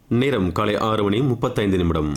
நேரம் காலை ஆறு மணி முப்பத்தைந்து நிமிடம்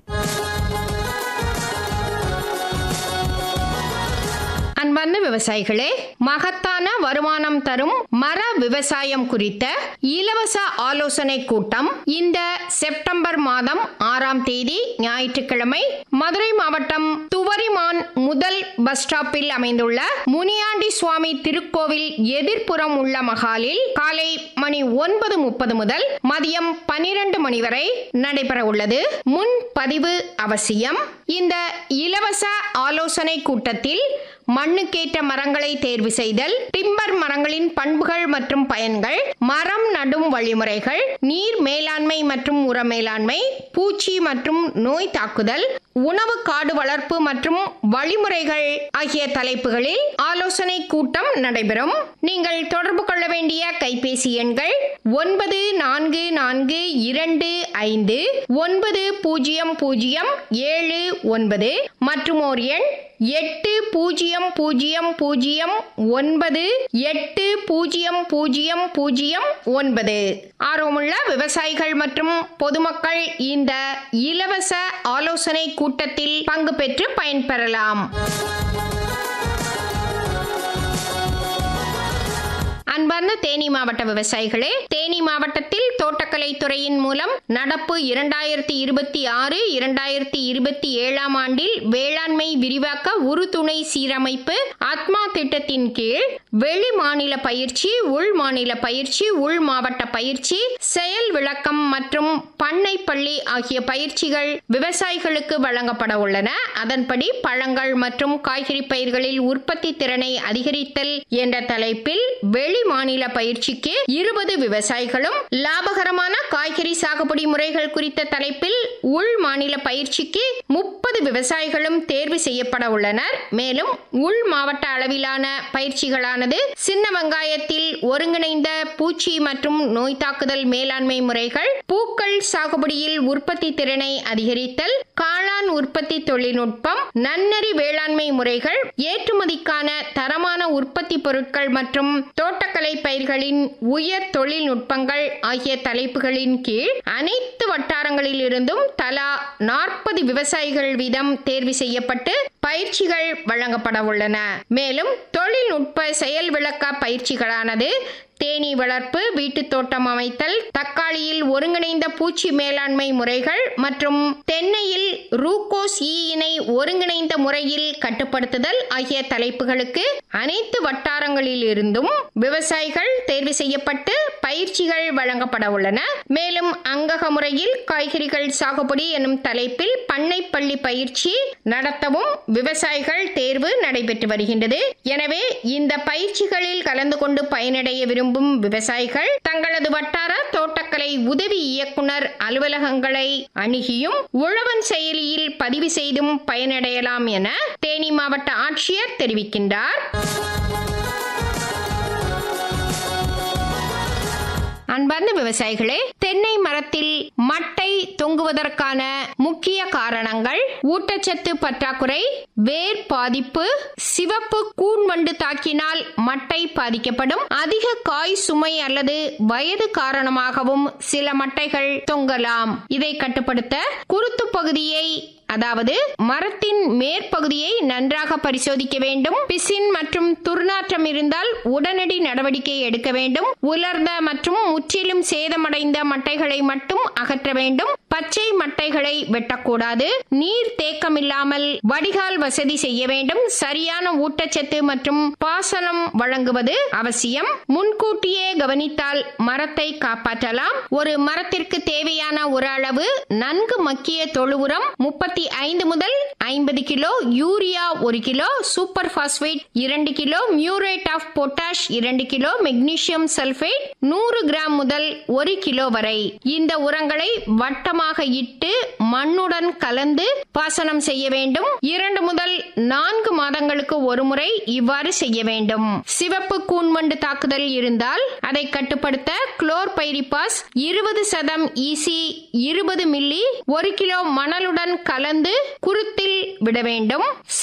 அன்பார்ந்த விவசாயிகளே மகத்தான வருமானம் தரும் மர விவசாயம் குறித்த இலவச ஆலோசனை கூட்டம் இந்த செப்டம்பர் மாதம் ஆறாம் தேதி ஞாயிற்றுக்கிழமை மதுரை மாவட்டம் துவரிமான் முதல் பஸ் ஸ்டாப்பில் அமைந்துள்ள முனியாண்டி சுவாமி திருக்கோவில் எதிர்ப்புறம் உள்ள மகாலில் காலை மணி ஒன்பது முப்பது முதல் மதியம் பனிரெண்டு மணி வரை நடைபெற உள்ளது முன் பதிவு அவசியம் இந்த இலவச ஆலோசனை கூட்டத்தில் மண்ணுக்கேற்ற மரங்களை தேர்வு செய்தல் டிம்பர் மரங்களின் பண்புகள் மற்றும் பயன்கள் மரம் நடும் வழிமுறைகள் நீர் மேலாண்மை மற்றும் உர மேலாண்மை பூச்சி மற்றும் நோய் தாக்குதல் உணவு காடு வளர்ப்பு மற்றும் வழிமுறைகள் ஆகிய தலைப்புகளில் ஆலோசனை கூட்டம் நடைபெறும் நீங்கள் தொடர்பு கொள்ள வேண்டிய கைபேசி எண்கள் ஒன்பது நான்கு நான்கு இரண்டு ஐந்து ஒன்பது பூஜ்ஜியம் பூஜ்ஜியம் ஏழு ஒன்பது மற்றும் ஓர் எண் எட்டு பூஜ்ஜியம் பூஜ்ஜியம் பூஜ்ஜியம் ஒன்பது எட்டு பூஜ்ஜியம் பூஜ்ஜியம் பூஜ்ஜியம் ஒன்பது ஆர்வமுள்ள விவசாயிகள் மற்றும் பொதுமக்கள் இந்த இலவச ஆலோசனை கூட்டத்தில் பங்கு பெற்று பயன்பெறலாம் அன்பார்ந்த தேனி மாவட்ட விவசாயிகளே தேனி மாவட்டத்தில் தோட்டக்கலை துறையின் மூலம் நடப்பு இரண்டாயிரத்தி இருபத்தி ஆறு இரண்டாயிரத்தி இருபத்தி ஏழாம் ஆண்டில் வேளாண்மை விரிவாக்க உறுதுணை சீரமைப்பு ஆத்மா திட்டத்தின் கீழ் வெளி மாநில பயிற்சி உள் மாநில பயிற்சி உள் மாவட்ட பயிற்சி செயல் விளக்கம் மற்றும் பண்ணை பள்ளி ஆகிய பயிற்சிகள் விவசாயிகளுக்கு வழங்கப்பட உள்ளன அதன்படி பழங்கள் மற்றும் காய்கறி பயிர்களில் உற்பத்தி திறனை அதிகரித்தல் என்ற தலைப்பில் வெளி மாநில பயிற்சிக்கு இருபது விவசாயிகளும் லாபகரமான காய்கறி சாகுபடி முறைகள் குறித்த தலைப்பில் உள் மாநில பயிற்சிக்கு முப்பது விவசாயிகளும் தேர்வு செய்யப்பட உள்ளனர் மேலும் உள் மாவட்ட அளவிலான பயிற்சிகளானது சின்ன வெங்காயத்தில் ஒருங்கிணைந்த பூச்சி மற்றும் நோய் தாக்குதல் மேலாண்மை முறைகள் பூக்கள் சாகுபடியில் உற்பத்தி திறனை அதிகரித்தல் காளான் உற்பத்தி தொழில்நுட்பம் நன்னறி வேளாண்மை முறைகள் ஏற்றுமதிக்கான தரமான உற்பத்தி பொருட்கள் மற்றும் தோட்டக்கலை பயிர்களின் உயர் தொழில்நுட்பங்கள் ஆகிய தலைப்புகளின் கீழ் அனைத்து வட்டாரங்களில் இருந்தும் தலா நாற்பது விவசாயிகள் வீதம் தேர்வு செய்யப்பட்டு பயிற்சிகள் வழங்கப்பட உள்ளன மேலும் தொழில்நுட்ப செயல் விளக்க பயிற்சிகளானது தேனீ வளர்ப்பு வீட்டுத் தோட்டம் அமைத்தல் தக்காளியில் ஒருங்கிணைந்த பூச்சி மேலாண்மை முறைகள் மற்றும் தென்னையில் ரூகோஸ் ஈயினை ஒருங்கிணைந்த முறையில் கட்டுப்படுத்துதல் ஆகிய தலைப்புகளுக்கு அனைத்து வட்டாரங்களில் இருந்தும் விவசாயிகள் தேர்வு செய்யப்பட்டு பயிற்சிகள் வழங்கப்பட உள்ளன மேலும் அங்கக முறையில் காய்கறிகள் சாகுபடி எனும் தலைப்பில் பண்ணை பள்ளி பயிற்சி நடத்தவும் விவசாயிகள் தேர்வு நடைபெற்று வருகின்றது எனவே இந்த பயிற்சிகளில் கலந்து கொண்டு பயனடைய விரும்பும் விவசாயிகள் தங்களது வட்டார தோட்டக்கலை உதவி இயக்குனர் அலுவலகங்களை அணுகியும் உழவன் செயலியில் பதிவு செய்தும் பயனடையலாம் என தேனி மாவட்ட ஆட்சியர் தெரிவிக்கின்றார் அன்பார்ந்த விவசாயிகளே தென்னை மரத்தில் மட்டை தொங்குவதற்கான முக்கிய காரணங்கள் ஊட்டச்சத்து பற்றாக்குறை வேர் பாதிப்பு சிவப்பு கூன்வண்டு தாக்கினால் மட்டை பாதிக்கப்படும் அதிக காய் சுமை அல்லது வயது காரணமாகவும் சில மட்டைகள் தொங்கலாம் இதை கட்டுப்படுத்த குருத்து பகுதியை அதாவது மரத்தின் மேற்பகுதியை நன்றாக பரிசோதிக்க வேண்டும் பிசின் மற்றும் துர்நாற்றம் இருந்தால் உடனடி நடவடிக்கை எடுக்க வேண்டும் உலர்ந்த மற்றும் முற்றிலும் சேதமடைந்த மட்டைகளை மட்டும் அகற்ற வேண்டும் பச்சை மட்டைகளை வெட்டக்கூடாது நீர் தேக்கம் இல்லாமல் வடிகால் வசதி செய்ய வேண்டும் சரியான ஊட்டச்சத்து மற்றும் பாசனம் வழங்குவது அவசியம் முன்கூட்டியே கவனித்தால் மரத்தை காப்பாற்றலாம் ஒரு மரத்திற்கு தேவையான உர அளவு நன்கு மக்கிய தொழு உரம் முப்பத்தி ஐந்து முதல் ஐம்பது கிலோ யூரியா ஒரு கிலோ சூப்பர் பாஸ்பேட் இரண்டு கிலோ மியூரேட் ஆஃப் பொட்டாஷ் இரண்டு கிலோ மெக்னீசியம் சல்பேட் நூறு கிராம் முதல் ஒரு கிலோ வரை இந்த உரங்களை வட்டமாக இட்டு மண்ணுடன் கலந்து பாசனம் செய்ய வேண்டும் இரண்டு முதல் நான்கு மாதங்களுக்கு ஒரு முறை இவ்வாறு செய்ய வேண்டும் சிவப்பு கூன்வண்டு தாக்குதல் இருந்தால் அதை கட்டுப்படுத்த குளோர் பைரிபாஸ் இருபது சதம் ஈசி இருபது மில்லி ஒரு கிலோ மணலுடன் கலந்து குருத்தில் விட வேண்டும்